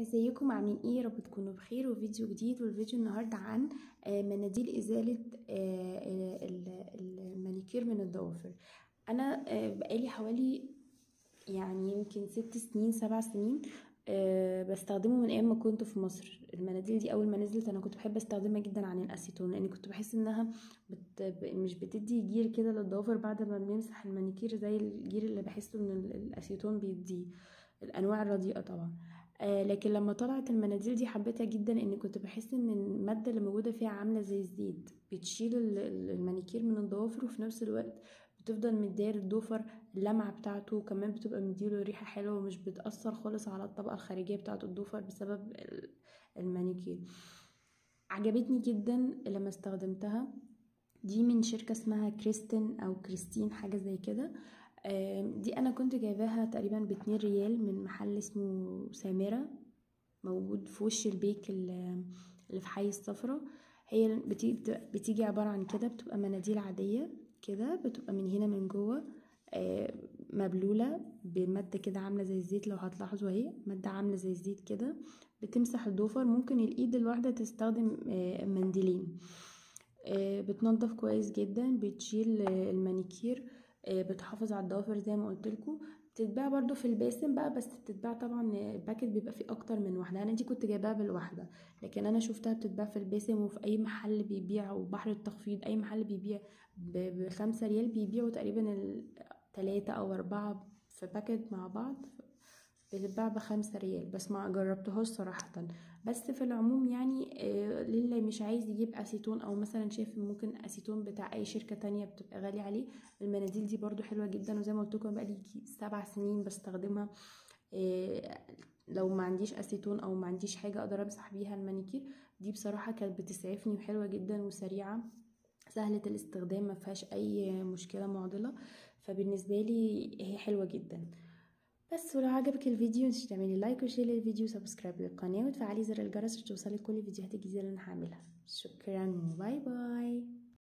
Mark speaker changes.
Speaker 1: ازيكم عاملين ايه يا رب تكونوا بخير وفيديو جديد والفيديو النهارده عن آه، مناديل ازاله آه، ال- المانيكير من الضوافر انا آه، بقالي حوالي يعني يمكن ست سنين سبع سنين آه، بستخدمه من ايام ما كنت في مصر المناديل دي اول ما نزلت انا كنت بحب استخدمها جدا عن الاسيتون لان كنت بحس انها بت... ب- مش بتدي جير كده للضوافر بعد ما بنمسح المانيكير زي الجير اللي بحسه ان ال- الاسيتون بيديه الانواع الرديئه طبعا آه لكن لما طلعت المناديل دي حبيتها جدا ان كنت بحس ان الماده اللي موجوده فيها عامله زي الزيت بتشيل ال- ال- المانيكير من الضوافر وفي نفس الوقت بتفضل مدير الضوفر اللمعة بتاعته وكمان بتبقى مديله ريحة حلوة ومش بتأثر خالص على الطبقة الخارجية بتاعة الضوفر بسبب ال- المانيكير عجبتني جدا لما استخدمتها دي من شركة اسمها كريستين أو كريستين حاجة زي كده آم، دي أنا كنت جايباها تقريبا باتنين ريال من محل اسمه سامرة موجود في وش البيك اللي اللي في حي الصفرة هي بتيجي, بتيجي عبارة عن كده بتبقى مناديل عادية كده بتبقى من هنا من جوه آه، مبلولة بمادة كده عاملة زي الزيت لو هتلاحظوا اهي مادة عاملة زي الزيت كده بتمسح الضوفر ممكن الإيد الواحدة تستخدم آه، منديلين آه، بتنضف كويس جدا بتشيل آه، المانيكير آه، بتحافظ على الضوافر زي ما قلت لكم بتتباع برضو في الباسم بقى بس بتتباع طبعا آه، الباكت بيبقى فيه اكتر من واحده انا دي كنت جايباها بالواحده لكن انا شفتها بتتباع في الباسم وفي اي محل بيبيع وبحر التخفيض اي محل بيبيع ب- بخمسة ريال بيبيعوا تقريبا التلاتة او اربعة في باكت مع بعض بتتباع بخمسة ريال بس ما جربتهاش صراحة بس في العموم يعني آه، للي مش عايز يجيب اسيتون او مثلا شايف ممكن اسيتون بتاع اي شركة تانية بتبقى غالية عليه المناديل دي برضو حلوة جدا وزي ما قلت لكم بقالي يجي سبع سنين بستخدمها آه، لو ما عنديش اسيتون او ما عنديش حاجة اقدر امسح بيها المانيكير دي بصراحة كانت بتسعفني وحلوة جدا وسريعة سهلة الاستخدام ما فيهاش اي مشكلة معضلة فبالنسبة لي هي حلوة جدا بس ولو عجبك الفيديو متنسيش تعملي لايك وشير للفيديو وسبسكرايب للقناة وتفعلي زر الجرس عشان توصلك كل الفيديوهات الجديدة اللي انا هعملها شكرا باي باي